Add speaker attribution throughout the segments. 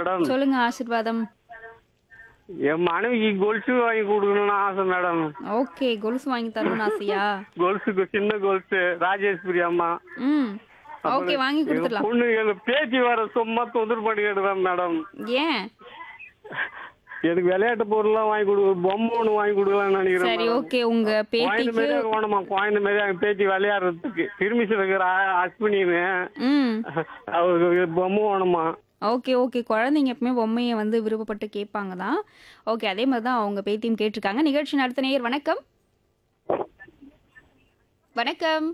Speaker 1: Madam
Speaker 2: சொல்லுங்க ஆசிர்வாதம்
Speaker 1: என் மனைவிக்கு கொலுசு வாங்கி கொடுக்கணும்னு ஆசை மேடம்
Speaker 2: ஓகே கொலுசு வாங்கி தரணும்னு ஆசையா
Speaker 1: கொலுசுக்கு சின்ன கொலுசு ராஜேஸ்வரி அம்மா
Speaker 2: ம் ஓகே வாங்கி
Speaker 1: எங்க
Speaker 2: கொடுத்துடலாம்
Speaker 1: பொண்ணு எங்க பேத்தி வர சும்மா தொந்தரவு பண்ணிக்கிட்டு மேடம்
Speaker 2: ஏன்
Speaker 1: எனக்கு விளையாட்டு பொருள்லாம் வாங்கி கொடு பொம்மை ஒன்று வாங்கி கொடுக்கலாம்னு நினைக்கிறேன்
Speaker 2: சரி
Speaker 1: மேடம்.
Speaker 2: ஓகே உங்க
Speaker 1: குழந்தை
Speaker 2: பேத்திக்கு
Speaker 1: மாதிரியே வேணுமா குழந்தை மாதிரி எங்க பேத்தி விளையாடுறதுக்கு திருமிச்சு இருக்கிற அஸ்வினின்னு
Speaker 2: ம்
Speaker 1: அவருக்கு பொம்மை வேணுமா
Speaker 2: ஓகே ஓகே குழந்தைங்க எப்பவுமே பொம்மையை வந்து விருப்பப்பட்டு கேட்பாங்க தான் ஓகே அதே மாதிரி தான் அவங்க பேத்தியும் கேட்டிருக்காங்க நிகழ்ச்சி நடத்த நேயர் வணக்கம் வணக்கம்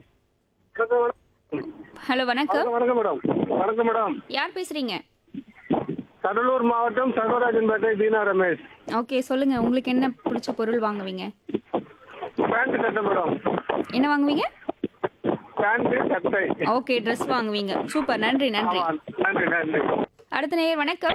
Speaker 2: ஹலோ வணக்கம்
Speaker 1: வணக்கம் மேடம் வணக்கம் மேடம்
Speaker 2: யார் பேசுறீங்க
Speaker 1: கடலூர் மாவட்டம் சங்கராஜன்பேட்டை தீனா ரமேஷ்
Speaker 2: ஓகே சொல்லுங்க உங்களுக்கு என்ன பிடிச்ச பொருள் வாங்குவீங்க
Speaker 1: பேண்ட் சட்டை மேடம்
Speaker 2: என்ன வாங்குவீங்க
Speaker 1: பேண்ட் சட்டை
Speaker 2: ஓகே ட்ரெஸ் வாங்குவீங்க சூப்பர் நன்றி நன்றி
Speaker 1: ஆமா, நன்றி நன்றி
Speaker 2: அடுத்த நேயர் வணக்கம்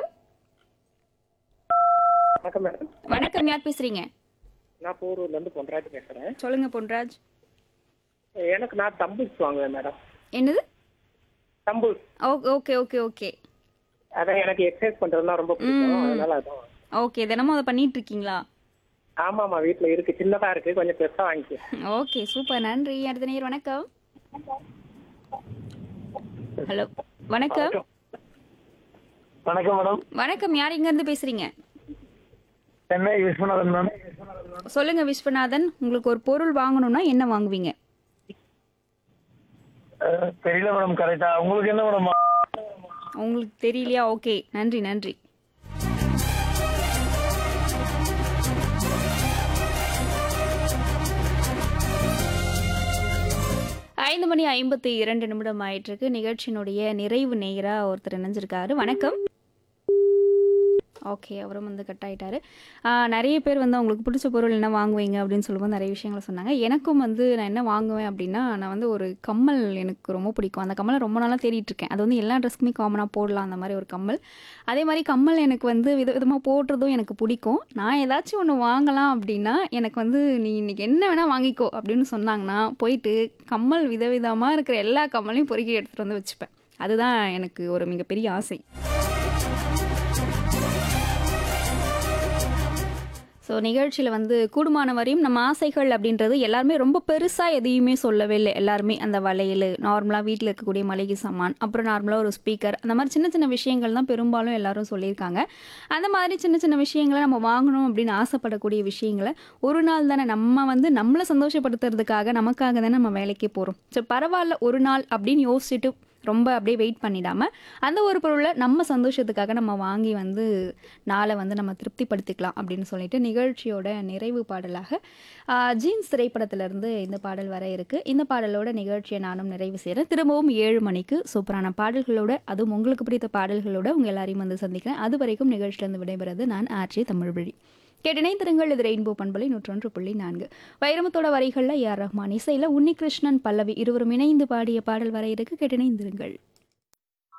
Speaker 3: வணக்கம் மேடம்
Speaker 2: வணக்கம் யார் பேசுறீங்க
Speaker 3: நான் போரூர்ல இருந்து பொன்ராஜ் பேசுறேன்
Speaker 2: சொல்லுங்க பொன்ராஜ்
Speaker 3: எனக்கு நான் தம்புல்ஸ் வாங்குவேன் மேடம்
Speaker 2: என்னது
Speaker 3: dumbbells
Speaker 2: oh okay okay okay
Speaker 3: அதான் எனக்கு எக்ஸசைஸ் பண்றதுனா ரொம்ப பிடிக்கும் அதனால அதான்
Speaker 2: ஓகே தினமும் அதை பண்ணிட்டு இருக்கீங்களா
Speaker 3: ஆமா ஆமா வீட்ல இருக்கு சின்னதா இருக்கு கொஞ்சம் பெருசா வாங்கிக்க
Speaker 2: ஓகே சூப்பர் நன்றி அடுத்த நேர் வணக்கம் ஹலோ வணக்கம்
Speaker 1: வணக்கம் மேடம்
Speaker 2: வணக்கம் யார் இங்க இருந்து பேசுறீங்க
Speaker 1: சென்னை விஸ்வநாதன் மேம்
Speaker 2: சொல்லுங்க விஸ்வநாதன் உங்களுக்கு ஒரு பொருள் வாங்கணும்னா என்ன வாங்குவீங்க
Speaker 1: தெரியல மேடம் கரெக்டா உங்களுக்கு என்ன மேடம்
Speaker 2: உங்களுக்கு தெரியலையா ஓகே நன்றி நன்றி ஐந்து மணி ஐம்பத்தி இரண்டு நிமிடம் ஆயிட்டிருக்கு நிகழ்ச்சியினுடைய நிறைவு நேரா ஒருத்தர் இணைஞ்சிருக்காரு வணக்கம் ஓகே அவரும் வந்து கட் ஆயிட்டாரு ஆஹ் நிறைய பேர் வந்து அவங்களுக்கு பிடிச்ச பொருள் என்ன வாங்குவீங்க அப்படின்னு சொல்லும்போது நிறைய விஷயங்களை சொன்னாங்க எனக்கும் வந்து நான் என்ன வாங்குவேன் அப்படின்னா நான் வந்து ஒரு கம்மல் எனக்கு ரொம்ப பிடிக்கும் அந்த கம்மலை ரொம்ப நாளாக தேடிட்டு இருக்கேன் அது வந்து எல்லா ட்ரெஸ்க்குமே காமனாக போடலாம் அந்த மாதிரி ஒரு கம்மல் அதே மாதிரி கம்மல் எனக்கு வந்து வித விதமாக போடுறதும் எனக்கு பிடிக்கும் நான் ஏதாச்சும் ஒன்று வாங்கலாம் அப்படின்னா எனக்கு வந்து நீ இன்னைக்கு என்ன வேணால் வாங்கிக்கோ அப்படின்னு சொன்னாங்கன்னா போயிட்டு கம்மல் விதவிதமாக இருக்கிற எல்லா கம்மலையும் பொறுக்கி எடுத்துகிட்டு வந்து வச்சுப்பேன் அதுதான் எனக்கு ஒரு மிகப்பெரிய ஆசை ஸோ நிகழ்ச்சியில் வந்து கூடுமான வரையும் நம்ம ஆசைகள் அப்படின்றது எல்லாருமே ரொம்ப பெருசாக எதையுமே சொல்லவே இல்லை எல்லாருமே அந்த வளையல் நார்மலாக வீட்டில் இருக்கக்கூடிய மளிகை சாமான் அப்புறம் நார்மலாக ஒரு ஸ்பீக்கர் அந்த மாதிரி சின்ன சின்ன விஷயங்கள் தான் பெரும்பாலும் எல்லாரும் சொல்லியிருக்காங்க அந்த மாதிரி சின்ன சின்ன விஷயங்களை நம்ம வாங்கணும் அப்படின்னு ஆசைப்படக்கூடிய விஷயங்களை ஒரு நாள் தானே நம்ம வந்து நம்மளை சந்தோஷப்படுத்துறதுக்காக நமக்காக தானே நம்ம வேலைக்கு போகிறோம் ஸோ பரவாயில்ல ஒரு நாள் அப்படின்னு யோசிச்சுட்டு ரொம்ப அப்படியே வெயிட் பண்ணிடாம அந்த ஒரு பொருளை நம்ம சந்தோஷத்துக்காக நம்ம வாங்கி வந்து நாளை வந்து நம்ம திருப்திப்படுத்திக்கலாம் அப்படின்னு சொல்லிட்டு நிகழ்ச்சியோட நிறைவு பாடலாக ஆஹ், ஜீன்ஸ் திரைப்படத்திலிருந்து இந்த பாடல் வர இருக்கு இந்த பாடலோட நிகழ்ச்சியை நானும் நிறைவு செய்கிறேன் திரும்பவும் ஏழு மணிக்கு சூப்பரான பாடல்களோட அதுவும் உங்களுக்கு பிடித்த பாடல்களோட உங்கள் எல்லாரையும் வந்து சந்திக்கிறேன் அது வரைக்கும் நிகழ்ச்சியிலிருந்து விடைபெறுவது நான் ஆர்ஜி தமிழ்வழி கேட்டினைந்திருங்கள் இது ரெயின்போ பண்பலை நூற்றொன்று புள்ளி நான்கு வைரமுத்தோட வரிகளில் ஏஆர் ரஹ்மான் இசையில் உன்னிகிருஷ்ணன் பல்லவி இருவரும் இணைந்து பாடிய பாடல் வர இருக்கு கேட்டினைந்திருங்கள்